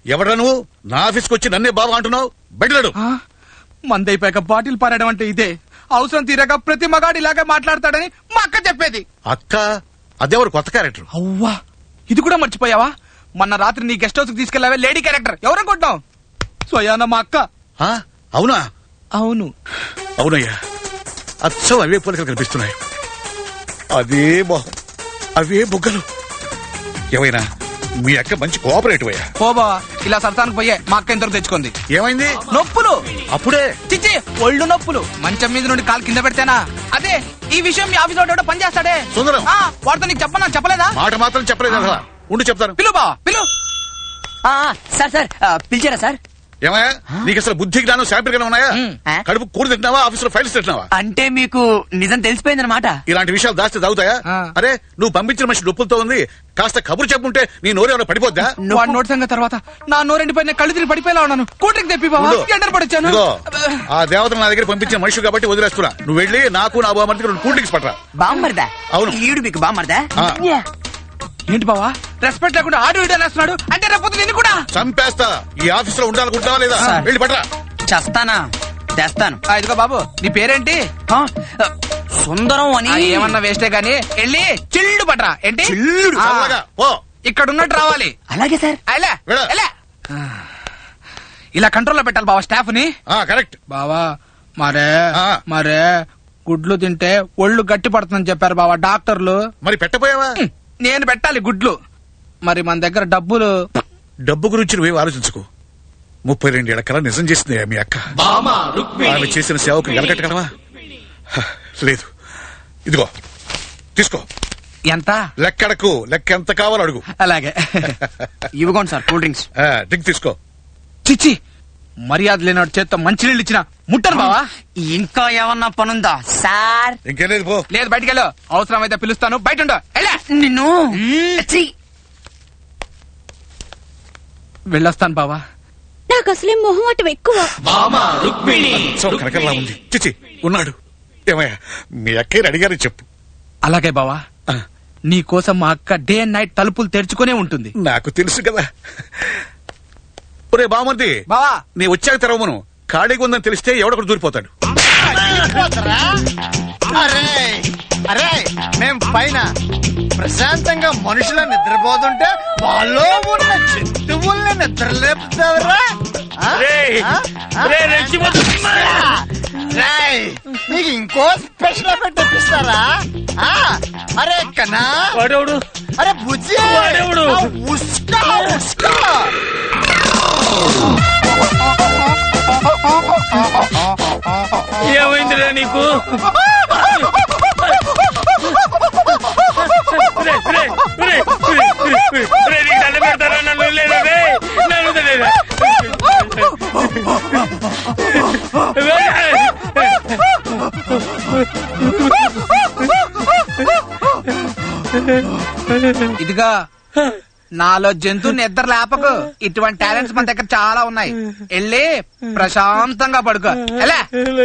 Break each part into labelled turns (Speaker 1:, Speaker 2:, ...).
Speaker 1: ఎవడా నువ్వు నా ఆఫీస్కి వచ్చి నన్నే బాబా అంటున్నావు బయటలాడు
Speaker 2: ఆ? మందైపోయాక బాటిల్ పారడం అంటే ఇదే అవసరం తీరాక ప్రతి మగాడు ఇలాగే మాట్లాడతాడని మా అక్క చెప్పేది
Speaker 1: అక్క అదేవరు కొత్త క్యారెక్టర్
Speaker 2: అవ్వా ఇది కూడా మర్చిపోయావా మొన్న రాత్రి నీ గెస్ట్ హౌస్ కి తీసుకెళ్ళావే లేడీ క్యారెక్టర్ ఎవరనుకుంటున్నావు స్వయాన మా అక్క
Speaker 1: ఆ? అవునా
Speaker 2: అవును
Speaker 1: అవునయ్యా అచ్చం అవే పోలికలు కనిపిస్తున్నాయి అదే మొహం అవే బుగ్గలు ఏమైనా మీ అక్క మంచి కోఆపరేటివ్ అయ్యా
Speaker 2: ఓ బావా ఇలా సరసానికి పోయే మా అక్క ఇంతవరకు తెచ్చుకుంది
Speaker 1: ఏమైంది
Speaker 2: నొప్పులు
Speaker 1: అప్పుడే
Speaker 2: చిచ్చి ఒళ్ళు నొప్పులు మంచం మీద నుండి కాలు కింద పెడితేనా అదే ఈ విషయం మీ ఆఫీస్ లో పని చేస్తాడే
Speaker 1: సుందరం.
Speaker 2: ఆ, వాడితో నీకు చెప్పనా చెప్పలేదా
Speaker 1: మాట మాత్రం చెప్పలేదు అసలు ఉండి చెప్తాను
Speaker 2: పిలు బావా పిలు
Speaker 3: ఆ, ఆ, సార్ సార్ ఆ, పిలిచారా సార్
Speaker 1: ఏమయ్యా నీకు అసలు బుద్ధి జ్ఞానం శాంపిల్ గా ఉన్నాయా
Speaker 2: ఉమ్.
Speaker 3: ఆ?
Speaker 1: కడుపు కూర తింటున్నావా ఆఫీసులో ఫైల్స్ తింటున్నావా
Speaker 3: అంటే మీకు నిజం తెలిసిపోయిందనమాట
Speaker 1: ఇలాంటి విషయాలు దాస్తే తాగుతాయా
Speaker 2: ఆ.
Speaker 1: అరే నువ్వు పంపించిన మనిషి నొప్పులతో ఉంది కాస్త కబురు చెప్పుంటే నీ నోరు ఏమైనా పడిపోద్దా
Speaker 2: వాడి నోటి సంగతి తర్వాత నా నోరెండిపోయి నేను కళ్ళు తిరిగి పడిపోయేలా ఉన్నాను కూటరికి తెప్పి బావా
Speaker 1: ఉండు.
Speaker 2: ఎండర్ పడొచ్చాను
Speaker 1: ఇదిగో, ఆ దేవతను నా దగ్గర పంపించిన మనిషి కాబట్టి వదిలేస్తున్నా నువ్వు వెళ్ళి నాకు నా బామ్మకి రెండు కూల్ డ్రింక్స్ పట్టరా
Speaker 3: బామ్మర్దా
Speaker 1: అవును.
Speaker 3: ఈడు మీకు బామ్మర్దా
Speaker 1: ఆ.
Speaker 3: యా.
Speaker 2: ఏంటి బావా రెస్పెక్ట్ లేకుండా ఆడు వీడు అనేస్తున్నాడు అంటే రేపు నిన్ను కూడా
Speaker 1: చంపేస్తా ఈ ఆఫీస్ లో ఉండాలనుకుంటావా లేదా
Speaker 3: సార్.
Speaker 1: వెళ్ళి పట్టరా
Speaker 3: చస్తానా తెస్తాను
Speaker 2: ఆ, ఇదిగో బాబు నీ పేరేంటి
Speaker 3: ఆ, ఆ, సుందరం అని
Speaker 2: ఆ, ఏమన్నా వేస్టే గానీ వెళ్ళి చిల్లు పట్రా ఏంటి
Speaker 1: చిల్లుడు
Speaker 2: ఆ,
Speaker 1: చల్లగా పో
Speaker 2: ఇక్కడ ఉన్నట్టు రావాలి
Speaker 3: అలాగే సార్
Speaker 2: అలా
Speaker 1: వెళ్ళు.
Speaker 2: ఎలా ఇలా కంట్రోల్లో పెట్టాలి బావా స్టాఫ్ ని
Speaker 1: ఆ కరెక్ట్
Speaker 2: బావా మరే
Speaker 1: ఆ.
Speaker 2: మరే గుడ్లు తింటే ఒళ్ళు గట్టి పడుతుందని చెప్పారు బావా డాక్టర్లు
Speaker 1: మరి పెట్టపోయావా
Speaker 2: హ్మ్, నేను పెట్టాలి గుడ్లు మరి మన దగ్గర డబ్బులు
Speaker 1: డబ్బు గురించి నువ్వేం ఆలోచించుకో ముప్పై రెండేళ్ల కల నిజం చేసింది మీ అక్క ఆమె చేసిన సేవకు ఎలగట్టగలవా హ, లేదు ఇదిగో తీసుకో
Speaker 2: ఎంత
Speaker 1: లెక్కడకు లెక్క ఎంత కావాలో అడుగు
Speaker 2: అలాగే
Speaker 3: ఇవ్వకోండి సార్ కూల్ డ్రింక్స్
Speaker 1: ఆ, డ్రింక్ తీసుకో
Speaker 2: చిచ్చి మర్యాద లేనాడు చేత్తో మంచినీళ్ళు ఇచ్చిన ముట్టను బావా
Speaker 3: ఇంకా ఏమన్నా పనుందా సార్
Speaker 1: ఇంకేం లేదు పో
Speaker 2: లేదు బయటికి వెళ్ళు అవసరం అయితే పిలుస్తాను బయట ఉండు ఎలా
Speaker 3: నిన్ను ఛీ!
Speaker 2: వెళ్ళొస్తాను బావా
Speaker 4: నాకు అసలే మొహం అటు ఎక్కువ
Speaker 1: సో కనకల్లా ఉంది చిచి ఉన్నాడు ఏమయ్యా మీ అక్కయ్య అడిగారని చెప్పు
Speaker 2: అలాగే బావా
Speaker 1: ఆ,
Speaker 2: నీ కోసం మా అక్క డే అండ్ నైట్ తలుపులు తెరుచుకునే ఉంటుంది
Speaker 1: నాకు తెలుసు కదా ఒరే బామర్ది
Speaker 2: బావా
Speaker 1: నీ వచ్చాక తెరవమను ఖాళీగా ఉందని తెలిస్తే ఎవడొకడు దూరిపోతాడు
Speaker 5: అరే అరే మేం పైన ప్రశాంతంగా మనుషుల నిద్రపోతుంటే వాళ్ళు ఉన్న జంతువుల్ని నిద్రలేపుతావరా ఆ?
Speaker 6: రేయ్,
Speaker 5: ఆ? ఆ?
Speaker 6: రేయ్, రెచ్చిపోతున్నా.
Speaker 5: రేయ్, నీకు ఇంకో స్పెషల్ ఎఫెక్ట్ ఇప్పిస్తారా ఆ? అరే కన్నా
Speaker 6: వాడెవడు
Speaker 5: అరే బుజ్జి
Speaker 6: వాడెవడు?
Speaker 5: ఆ, ఉస్కా ఉస్కా
Speaker 6: ఏమైందిరా నీకు రేయ్, రేయ్, రేయ్, రేయ్, రేయ్, రేయ్, నీకు దండం పెడతారా నన్ను లేదా రేయ్, నన్ను వదిలేరా?
Speaker 2: ఇదిగా నాలో జంతువు నిద్ర లేపకు ఇటువంటి టాలెంట్స్ మన దగ్గర చాలా ఉన్నాయి వెళ్ళి ప్రశాంతంగా పడుకో ఎలా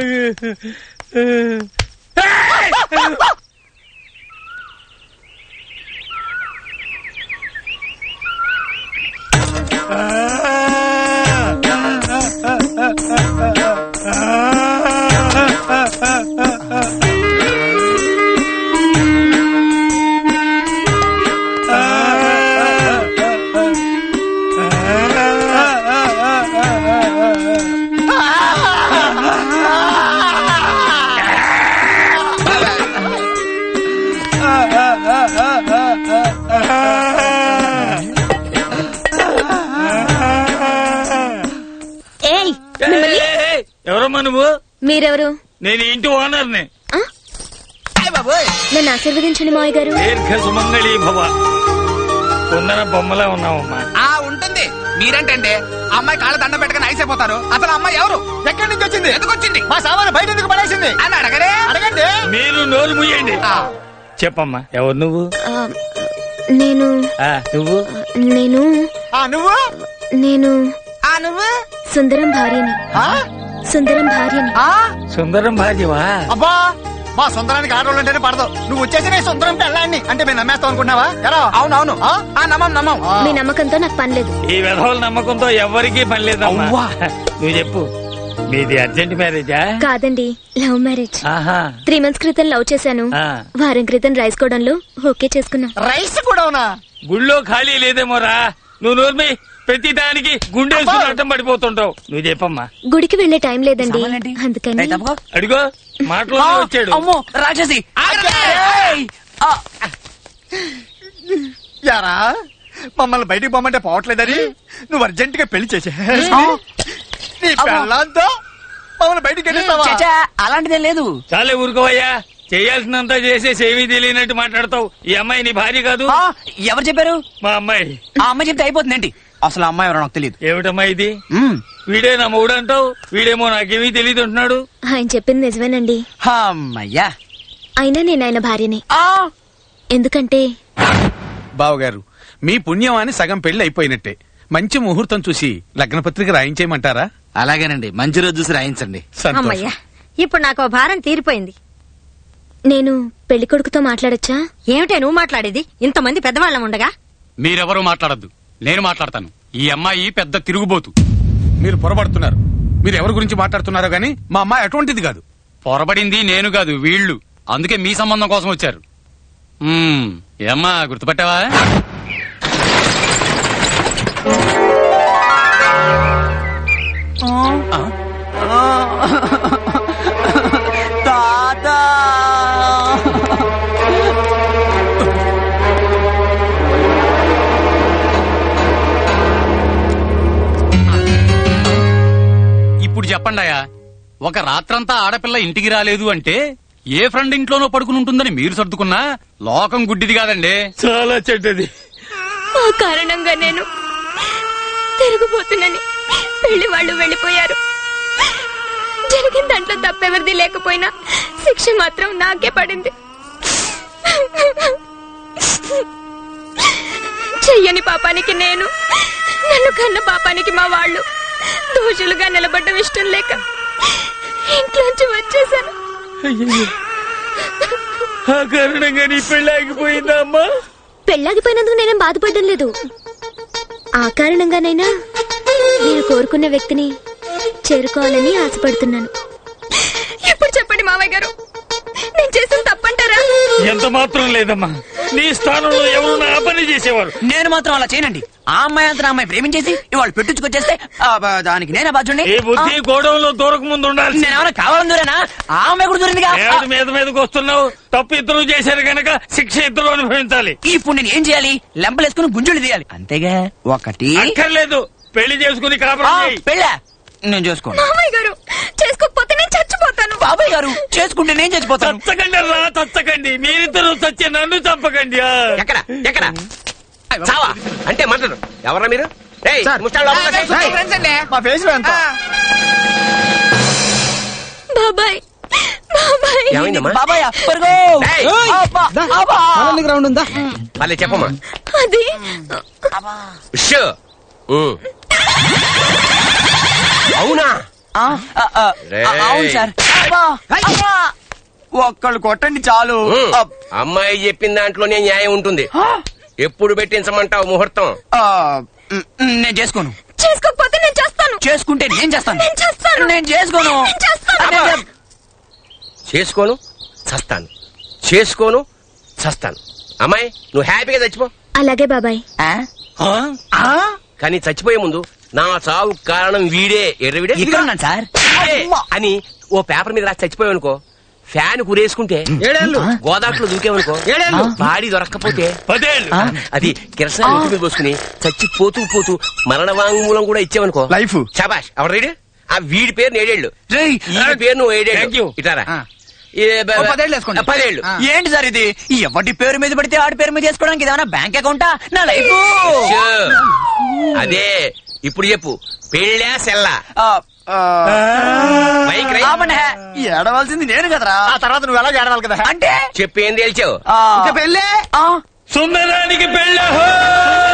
Speaker 4: ఏయ్ మిమ్మల్ని
Speaker 6: ఎవరమ్మా నువ్వు
Speaker 4: మీరెవరు
Speaker 6: నేను ఈ ఇంటి ఓనర్ని
Speaker 4: ఆ? నన్ను ఆశీర్వదించండి మావయ్య గారు
Speaker 6: దీర్ఘ సుమంగళి భవ కొందన బొమ్మలా ఉన్నావమ్మా
Speaker 2: ఆ ఉంటుంది మీరేంటండి అమ్మాయి కాళ్ళ దండం పెట్టకని ఐస్ అయిపోతారు అసలు అమ్మాయి ఎవరు
Speaker 5: ఎక్కడి నుంచి వచ్చింది
Speaker 2: ఎందుకు వచ్చింది
Speaker 5: మా సామాను బయట ఎందుకు పడేసింది
Speaker 2: అని అడగరే
Speaker 5: అడగండి
Speaker 6: మీరు నోరు ముయ్యండి
Speaker 2: ఆ,
Speaker 6: చెప్పమ్మా ఎవరు నువ్వు
Speaker 4: ఆ, నేను
Speaker 6: ఆ, నువ్వు
Speaker 4: నేను
Speaker 5: ఆ నువ్వు
Speaker 4: నేను
Speaker 2: ఆ నువ్వు
Speaker 4: సుందరం భార్యని
Speaker 5: ఆ?
Speaker 4: సుందరం భార్యని
Speaker 2: ఆ
Speaker 6: సుందరం భార్యవా
Speaker 5: అబ్బా మా సుందరానికి ఆడవాళ్ళు అంటేనే పడదు నువ్వు వచ్చేసి నేను సుందరం పెళ్ళాన్ని అంటే మేము నమ్మేస్తావు అనుకున్నావా ఎలా
Speaker 2: అవునవును
Speaker 5: ఆ?
Speaker 2: ఆ నమ్మం నమ్మం
Speaker 4: మీ నమ్మకంతో నాకు పని లేదు
Speaker 6: ఈ విధవుల నమ్మకంతో ఎవరికీ పని లేదమ్మా
Speaker 2: అవ్వా.
Speaker 6: నువ్వు చెప్పు మీది అర్జెంట్ మ్యారేజా
Speaker 4: కాదండి లవ్ మ్యారేజ్
Speaker 6: ఆహా
Speaker 4: త్రీ మంత్స్ క్రితం లవ్ చేశాను
Speaker 6: ఆ.
Speaker 4: వారం క్రితం రైస్ కోవడంలో ఓకే చేసుకున్నాం
Speaker 5: రైస్ కూడా అవునా
Speaker 6: గుళ్ళో ఖాళీ లేదేమోరా నువ్వు నోర్మి ప్రతి దానికి గుండెలు అడ్డం పడిపోతుంటావు నువ్వు చెప్పమ్మా
Speaker 4: గుడికి వెళ్లే టైం లేదండి
Speaker 3: సామాన్లేంటి?
Speaker 4: అందుకని
Speaker 3: ఏయ్, తప్పుకో.
Speaker 6: అడిగో మాటలో
Speaker 3: ఆ,
Speaker 6: వచ్చాడు
Speaker 3: అమ్మో రాక్షసి ఏయ్! ఆ,
Speaker 5: యారా మమ్మల్ని బయటికి పోమంటే పోవట్లేదని నువ్వు అర్జెంట్ గా పెళ్లి చేసే
Speaker 3: ఆ,
Speaker 5: నీ పెళ్ళంతో మమ్మల్ని బయటికి వెళ్ళిస్తావా
Speaker 3: చచ్చా, అలాంటిదేం లేదు
Speaker 6: చాలే ఊరుకోవయ్యా చేయాల్సినంత చేసేసి ఏమీ తెలియనట్టు మాట్లాడతావు ఈ అమ్మాయి నీ భార్య కాదు
Speaker 3: ఆ, ఎవరు చెప్పారు
Speaker 6: మా అమ్మాయి
Speaker 3: ఆ అమ్మాయి చెప్తే అయిపోతుంది ఏంటి అసలు ఆ అమ్మాయి ఎవరో నాకు తెలియదు
Speaker 6: ఏమిటమ్మా ఇది వీడే నా మూడు అంటావు వీడేమో నాకేమీ తెలియదు అంటున్నాడు
Speaker 4: ఆయన చెప్పింది నిజమేనండి
Speaker 3: అమ్మయ్యా
Speaker 4: అయినా నేను ఆయన భార్యని
Speaker 3: ఆ,
Speaker 4: ఎందుకంటే
Speaker 1: బావగారు మీ పుణ్యమాని సగం పెళ్లి అయిపోయినట్టే మంచి ముహూర్తం చూసి లగ్న పత్రిక రాయించేయమంటారా
Speaker 2: అలాగేనండి మంచి రోజు చూసి రాయించండి
Speaker 1: సంతోషం
Speaker 7: అమ్మయ్యా ఇప్పుడు నాకు ఓ భారం తీరిపోయింది
Speaker 4: నేను పెళ్లి కొడుకుతో మాట్లాడొచ్చా
Speaker 7: ఏమిటే నువ్వు మాట్లాడేది ఇంతమంది పెద్దవాళ్ళం ఉండగా
Speaker 8: మీరెవరూ మాట్లాడద్దు నేను మాట్లాడతాను ఈ అమ్మాయి పెద్ద తిరుగుబోతు
Speaker 1: మీరు పొరపడుతున్నారు మీరు ఎవరి గురించి మాట్లాడుతున్నారో గానీ మా అమ్మాయి అటువంటిది కాదు
Speaker 8: పొరబడింది నేను కాదు వీళ్ళు అందుకే మీ సంబంధం కోసం వచ్చారు మ్మ్, ఏమ్మా గుర్తుపట్టావా
Speaker 3: తాతా
Speaker 8: ఇప్పుడు చెప్పండాయా ఒక రాత్రంతా ఆడపిల్ల ఇంటికి రాలేదు అంటే ఏ ఫ్రెండ్ ఇంట్లోనో పడుకుని ఉంటుందని మీరు సర్దుకున్నా లోకం గుడ్డిది కాదండి
Speaker 6: చాలా చెడ్డది
Speaker 4: ఆ కారణంగా నేను తిరుగుబోతున్నాని పెళ్లి వాళ్ళు వెళ్ళిపోయారు జరిగిన దాంట్లో తప్పెవరిది లేకపోయినా శిక్ష మాత్రం నాకే పడింది చెయ్యని పాపానికి నేను నన్ను కన్న పాపానికి మా వాళ్ళు దోషులుగా నిలబడ్డం ఇష్టం లేక ఇంట్లోంచి వచ్చేసాను
Speaker 6: ఆ కారణంగా నీ పెళ్లి ఆగిపోయిందా అమ్మా
Speaker 4: పెళ్ళాగిపోయినందుకు నేనేం బాధపడడం లేదు ఆ కారణంగానైనా నేను కోరుకున్న వ్యక్తిని చేరుకోవాలని ఆశపడుతున్నాను ఎప్పుడు చెప్పండి మావయ్య గారు నేను చేసిన తప్పంటారా
Speaker 6: ఎంత మాత్రం లేదమ్మా నీ స్థానంలో ఎవరు నా పని చేసేవారు
Speaker 3: నేను మాత్రం అలా చేయనండి ఆ అమ్మాయి అంతా నా అమ్మాయి ప్రేమించేసి ఇవాళ పెట్టించుకొచ్చేస్తే ఆ, బ- దానికి నేనే బాధ్యుండి
Speaker 6: ఏ బుద్ధి గోడౌన్లో దూరక ముందు ఉండాల్సి
Speaker 3: నేనేమైనా కావాలని దూరేనా ఆ అమ్మాయి కూడా దూరిందిగా
Speaker 6: ఏమిటి మీద మీదకి వస్తున్నావు తప్పు ఇద్దరు చేశారు గనక శిక్ష ఇద్దరు అనుభవించాలి
Speaker 3: ఇప్పుడు నేను ఏం చేయాలి లెంపలేసుకుని గుంజులు తీయాలి అంతేగా ఒకటి
Speaker 6: అక్కర్లేదు పెళ్లి చేసుకుని
Speaker 3: ఆ,
Speaker 6: కాపురం చేయి.
Speaker 3: పెళ్ళా నేను చేసుకోను
Speaker 4: మామయ్య గారు చేసుకోకపోతే నేను చచ్చిపోతాను
Speaker 3: బాబాయ్ గారు చేసుకుంటే నేను చచ్చిపోతాను
Speaker 6: చచ్చకండి రా చచ్చకండి మీరిద్దరు చచ్చి నన్ను చంపకండి ఆ.
Speaker 9: ఎక్కడ ఎక్కడ చావా అంటే మర్డర్ ఎవరా మీరు ఏయ్, ముష్టాలు లోపలికి వచ్చేయ్.
Speaker 2: ఫ్రెండ్స్ అండి
Speaker 5: మా ఫేస్ లో ఎంత
Speaker 4: బాబాయ్ బాబాయ్
Speaker 9: ఏమైందమ్మా
Speaker 3: బాబాయ్ పరుగో
Speaker 9: ఏయ్.
Speaker 3: అబ్బా, అబ్బా.
Speaker 2: గ్రౌండ్ ఉందా
Speaker 9: మళ్ళీ చెప్పమ్మా
Speaker 4: అది
Speaker 9: షో ఉమ్. అవునా
Speaker 3: ఆ, ఆ, ఆ,
Speaker 9: రేయ్.
Speaker 3: ఆ, అవును సార్ అబ్బా, అబ్బా. ఒక్కళ్ళు కొట్టండి చాలు
Speaker 9: ఉమ్.
Speaker 3: అబ్-
Speaker 9: అమ్మాయి చెప్పిన దాంట్లోనే న్యాయం ఉంటుంది ఎప్పుడు పెట్టించమంటావు ముహూర్తం
Speaker 3: ఆ, మ్, మ్, నేను చేసుకోను
Speaker 4: చేసుకోకపోతే నేను చేస్తాను
Speaker 3: చేసుకుంటే నేను చేస్తాను
Speaker 4: నేను చేస్తాను.
Speaker 3: నేను చేసుకోను
Speaker 4: నేను చేస్తాను.
Speaker 3: అదే, అదే.
Speaker 9: చేసుకోను చస్తాను చేసుకోను చస్తాను అమ్మాయి నువ్వు హ్యాపీగా చచ్చిపో
Speaker 4: అలాగే బాబాయ్
Speaker 3: ఆ?
Speaker 6: ఆ?
Speaker 3: ఆ?
Speaker 9: కానీ చచ్చిపోయే ముందు నా చావు కారణం వీడే ఎర్రవిడే
Speaker 3: ఇక్కడ ఉన్నాను సార్
Speaker 9: వీడే అని ఓ పేపర్ మీద రాసి చచ్చిపోయావు అనుకో ఫ్యాన్ కురేసుకుంటే
Speaker 5: ఏడేళ్ళు
Speaker 9: గోదాట్లో దూకేవనుకో
Speaker 5: ఏడేళ్ళు
Speaker 9: బాడీ దొరక్కపోతే
Speaker 6: పదేళ్ళు
Speaker 3: ఆ?
Speaker 9: అది కిరసన ఇంటి మీద పోసుకుని చచ్చి పోతూ పోతూ మరణ వాంగ్మూలం కూడా ఇచ్చావనుకో
Speaker 5: లైఫ్
Speaker 9: శబాష్ ఎవరు రీడు ఆ వీడి పేరు ఏడేళ్ళు
Speaker 3: రేయ్,
Speaker 9: ఈ పేరు నువ్వు
Speaker 6: Thank
Speaker 9: ఏడేళ్ళు
Speaker 6: you.
Speaker 9: ఇటారా
Speaker 2: ఆ.
Speaker 9: ఏ బ-
Speaker 3: ఓ పదేళ్ళు వేసుకోండి.
Speaker 9: ఆ, పదేళ్ళు
Speaker 2: ఆ.
Speaker 3: ఏంటి సార్ ఇది ఎవరి పేరు మీద పడితే ఆడి పేరు మీద చేసుకోవడానికి ఏమైనా బ్యాంక్ అకౌంటా నా లైఫ్
Speaker 9: షో. అదే ఇప్పుడు చెప్పు పెళ్ళా సెల్లా బైక్ రై
Speaker 3: ఏడవలసింది నేను కదరా
Speaker 5: ఆ తర్వాత నువ్వు ఎలా ఏడవాలి కదా
Speaker 3: అంటే
Speaker 9: చెప్పు ఏం తేల్చావు
Speaker 3: ఆ,
Speaker 5: ఇంకా పెళ్ళే
Speaker 3: ఆ,
Speaker 6: సుందరానికి పెళ్ళ